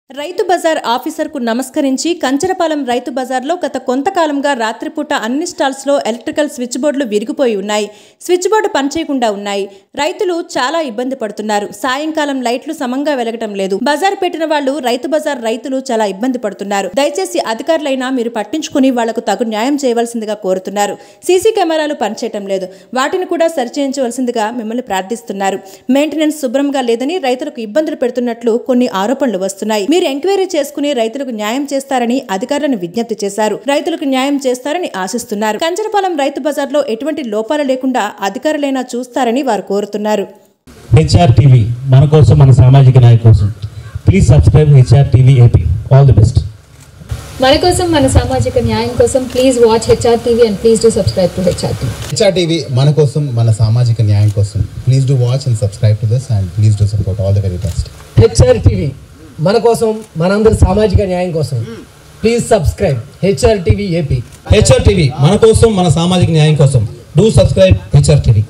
రైతు బజార్ ఆఫీసర్కు నమస్కరించి కంచరపాలెం రైతు బజార్లో గత కొంతకాలంగా రాత్రిపూట అన్ని స్టాల్స్లో ఎలక్ట్రికల్ స్విచ్ బోర్డులు విరిగిపోయి ఉన్నాయి స్విచ్ బోర్డు పనిచేయకుండా ఉన్నాయి రైతులు చాలా ఇబ్బంది పడుతున్నారు సాయంకాలం లైట్లు సమంగా వెలగటం లేదు బజార్ పెట్టిన వాళ్ళు రైతు బజార్ రైతులు చాలా ఇబ్బంది పడుతున్నారు దయచేసి అధికారులైనా మీరు పట్టించుకుని వాళ్లకు తగు న్యాయం చేయవలసిందిగా కోరుతున్నారు సీసీ కెమెరాలు పనిచేయటం లేదు వాటిని కూడా సరిచేయించవలసిందిగా మిమ్మల్ని ప్రార్థిస్తున్నారు మెయింటెనెన్స్ శుభ్రంగా లేదని రైతులకు ఇబ్బందులు పెడుతున్నట్లు కొన్ని ఆరోపణలు వస్తున్నాయి మీరు ఎంక్వైరీ చేసుకుని రైతులకు న్యాయం చేస్తారని అధికారులను విజ్ఞప్తి చేశారు రైతులకు న్యాయం చేస్తారని ఆశిస్తున్నారు కంచరపాలెం రైతు బజార్లో ఎటువంటి లోపాలు లేకుండా అధికారులైనా చూస్తారని వారు కోరుతున్నారు హెచ్ఆర్ టీవీ మన కోసం మన సామాజిక నాయకు కోసం please subscribe HR TV AP all the best మన కోసం మన సామాజిక న్యాయం కోసం please watch HR TV and please do subscribe to HR TV HR TV మన కోసం మన సామాజిక న్యాయం కోసం please do watch and subscribe to this and please do support all the very best HR TV మన కోసం మనందరి సామాజిక న్యాయం కోసం please subscribe HR TV AP HR TV మన కోసం మన సామాజిక న్యాయం కోసం డూ సబ్స్క్రైబ్ హెచ్ఆర్ టీవీ